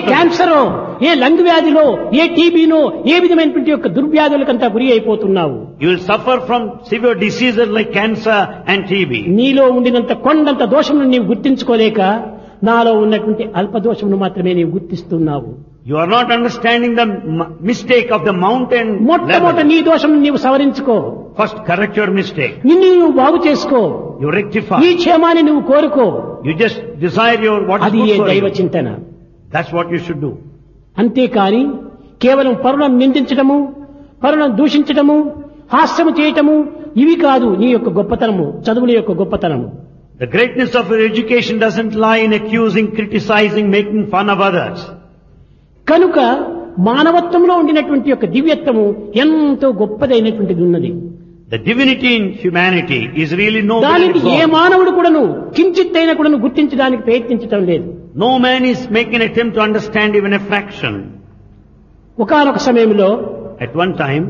of the- క్యాన్సరో ఏ lung వ్యాధిలో ఏ టీబీనో ఏ విధమైనటువంటి యొక్క దుర్వ్యాధులకంతా గురి అయిపోతున్నావు You will suffer from severe diseases like cancer and TB. నీలో ఉండినంత కొండంత దోషమును నీవు గుర్తించుకోలేక నాలో ఉన్నటువంటి అల్ప దోషమును మాత్రమే నీవు గుర్తిస్తున్నావు You are not understanding the m- mistake of the mountain మొట్టమొదట level. నీ దోషం నీవు సవరించుకో First correct your mistake. నిన్ను నువ్వు బాగు చేసుకో You rectify. నీ క్షేమాన్ని నువ్వు కోరుకో You just desire your what is అది good ఏ for దైవ you. చింతన That's what you should do. అంతేకాని కేవలం పరులను నిందించడము పరులను దూషించడము హాస్యము చేయటము ఇవి కాదు నీ యొక్క గొప్పతనము చదువుల యొక్క గొప్పతనము The greatness of your education doesn't lie in accusing, criticizing, making fun of others. కనుక మానవత్వంలో ఉండినటువంటి యొక్క దివ్యత్వము ఎంతో గొప్పదైనటువంటిది ఉన్నది The divinity in humanity is really no దానికి ఏ మానవుడు కూడాను కించిత్తైనా కూడాను గుర్తించడానికి ప్రయత్నించటం లేదు No man is making an attempt to understand even a fraction. ఒకానొక సమయంలో At one time,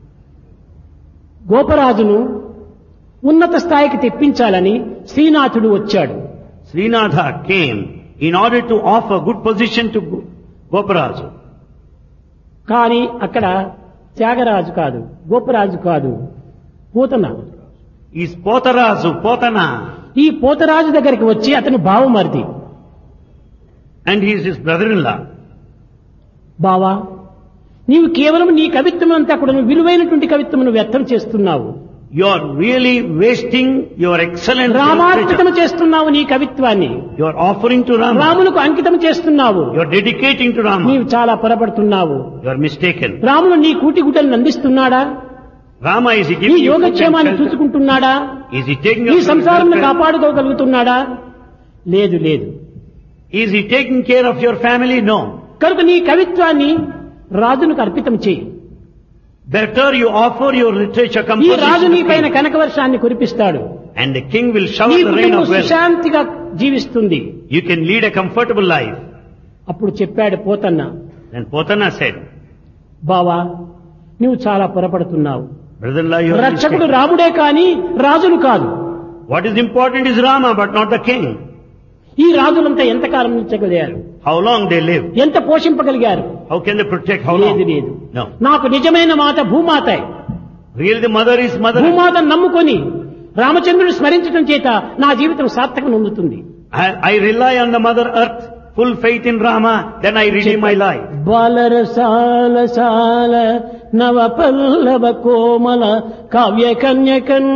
గోపరాజును ఉన్నత స్థాయికి తెప్పించాలని శ్రీనాథుడు వచ్చాడు Srinatha came in order to offer good position to Go- Goparaja. కానీ అక్కడ త్యాగరాజు కాదు గోపరాజు కాదు పూతన Is Potarazu, Potana, ఈ పోతరాజు దగ్గరికి వచ్చి అతను బావమరిది and he is his brother-in-law. బావా నీవు కేవలం నీ కవిత్వం అంతా కూడా నువ్వు విలువైనటువంటి కవిత్వమును వ్యర్థం చేస్తున్నావు You are really wasting your excellent రామార్పితం literature. చేస్తున్నావు నీ కవిత్వాన్ని You are offering to Rama. రాములకు అంకితం చేస్తున్నావు You are dedicating to Rama. నీవు చాలా పొరపడుతున్నావు You are mistaken. రాములు నీ కూటి గుడ్డలను అందిస్తున్నాడా Rama is he నీ giving you food and యోగక్షేమాన్ని shelter? చూసుకుంటున్నాడా Is he taking నీ up your సంసారంను welfare? కాపాడుకోగలుగుతున్నాడా లేదు లేదు Is he taking care of your family? No. కనుక నీ కవిత్వాన్ని రాజునికి అర్పితం చేయి Better you offer your literature ఈ composition రాజు to నీ పైన king, కనకవర్షాన్ని కురిపిస్తాడు and the king will నీ shower the rain కుటుంబం of wealth. సుశాంతిగా జీవిస్తుంది You can lead a comfortable life. అప్పుడు చెప్పాడు పోతన్న Then Potana said, బావా నువ్వు చాలా పొరపడుతున్నావు Brother-in-law, you are రక్షకుడు mistaken. రాముడే కాని రాజులు కాదు What is important is Rama, but not the king. ఈ రాజులంతా ఎంతకాలం ఉంచగలిగారు How long they live. ఎంత పోషింపగలిగారు How can they protect? How లేదు long? లేదు No. నాకు నిజమైన మాత భూమాత Really the mother is mother. భూమాతను నమ్ముకొని రామచంద్రుడు స్మరించడం చేత నా జీవితం సార్థకం నొందుతుంది I, I rely on the mother earth, full faith in Rama, then I redeem my life. బాలరసాల సాల నవ పల్లవ కోమల కావ్య కన్యకన్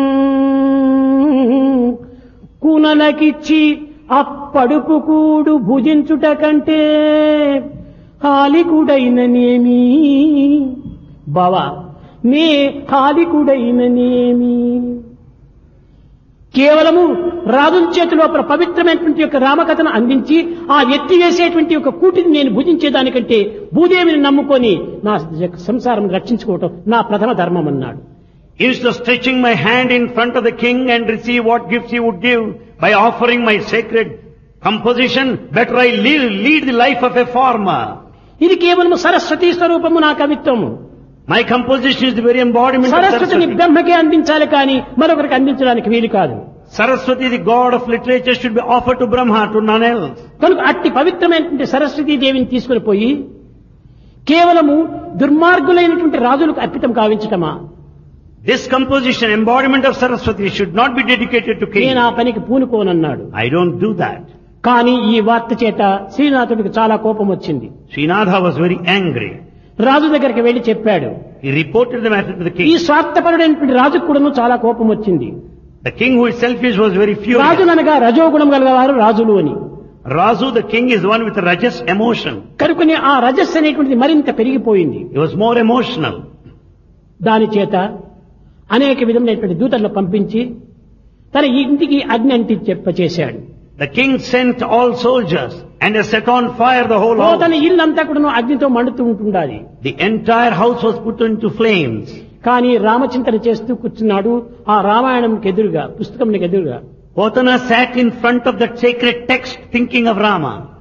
కునలకిచ్చి అప్పడుపు కూడు భుజించుట కంటే హాలికుడైననేమి బావా నే హాలికుడైననేమి కేవలము రాజుల చేతిలో ప్ర- పవిత్రమైనటువంటి యొక్క రామకథను అందించి ఆ ఎత్తివేసేటువంటి యొక్క కూటిని నేను భుజించేదానికంటే భూదేవిని నమ్ముకొని నా యొక్క సంసారం రక్షించుకోవటం నా ప్రథమ ధర్మం అన్నాడు Instead of stretching my hand in front of the king and receive what gifts he would give by offering my sacred composition, better I live, lead the life of a farmer. ఇది కేవలం సరస్వతి స్వరూపము నా కవిత్వము My composition is the very embodiment of సరస్వతిని Saraswati. బ్రహ్మకే అందించాలి కానీ మరొకరికి అందించడానికి వీలు కాదు Saraswati, the god of literature, should be offered to Brahma, to none else. కనుక అట్టి పవిత్రమైనటువంటి సరస్వతీ దేవిని తీసుకుని పోయి కేవలము దుర్మార్గులైనటువంటి రాజులకు అర్పితం కావించటమా This composition, embodiment of Saraswati, should not be dedicated to king. నేను ఆ పనికి పూనుకోనన్నాడు I don't do that. కానీ ఈ వార్త చేత శ్రీనాథుడికి చాలా కోపం వచ్చింది Srinatha was very angry. రాజు దగ్గరికి వెళ్లి చెప్పాడు He reported the matter to the ఈ king. స్వార్థపరుడైనటువంటి రాజుకు కూడాను చాలా కోపం వచ్చింది The king who is selfish was very furious. రాజుననగా రజోగుణం గలవారు రాజులు అని Razu, the king, is one with a rajas emotion. కనుకనే ఆ రజస్సు అనేటువంటిది మరింత పెరిగిపోయింది He was more emotional. దాని చేత అనేక విధములైనటువంటి దూతలను పంపించి తన ఇంటికి అగ్ని అంటి చెప్పచేశాడు The king sent all soldiers and they set on fire the whole house. తన ఇల్లంతా కూడా అగ్నితో మండుతూ ఉంటుండాలి The entire house was put into flames. కానీ రామచింతన చేస్తూ కూర్చున్నాడు ఆ రామాయణంకి ఎదురుగా పుస్తకంకి ఎదురుగా Potana sat in front of that sacred text thinking of Rama.